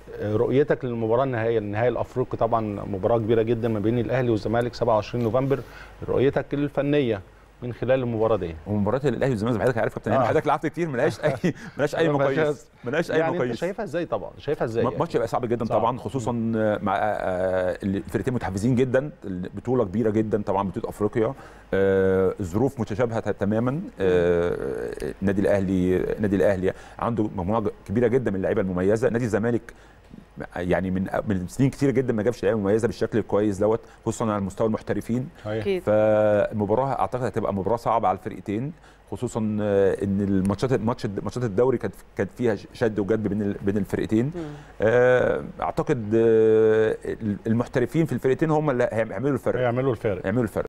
رؤيتك للمباراه النهائيه النهائي الافريقي طبعا مباراه كبيره جدا ما بين الاهلي والزمالك 27 نوفمبر رؤيتك الفنيه من خلال المباراه دي ومباراه الاهلي والزمالك حضرتك عارف كابتن آه. آه. حضرتك لعبت كتير ملهاش اي ملهاش اي ملهاش- مقاييس ملهاش اي يعني انت مقاييس شايفها ازاي طبعا شايفها ازاي يعني؟ ماتش هيبقى صعب جدا صعب. طبعا خصوصا مع آه، الفرقتين متحفزين جدا بطوله كبيره جدا طبعا بطوله افريقيا آه، ظروف متشابهه تماما آه، النادي الاهلي النادي الاهلي عنده مجموعه كبيره جدا من اللعيبه المميزه نادي الزمالك يعني من من سنين كتير جدا ما جابش لعيبه مميزه بالشكل الكويس دوت خصوصا على مستوى المحترفين صحيح. اكيد فالمباراه اعتقد هتبقى مباراه صعبه على الفرقتين خصوصا آه، ان الماتشات ماتش ماتشات الدوري كانت كانت فيها شد وجذب بين ال- بين الفرقتين مم. آه، اعتقد آه، المحترفين في الفرقتين هم اللي هيعملوا الفرق هيعملوا الفارق هيعملوا الفرق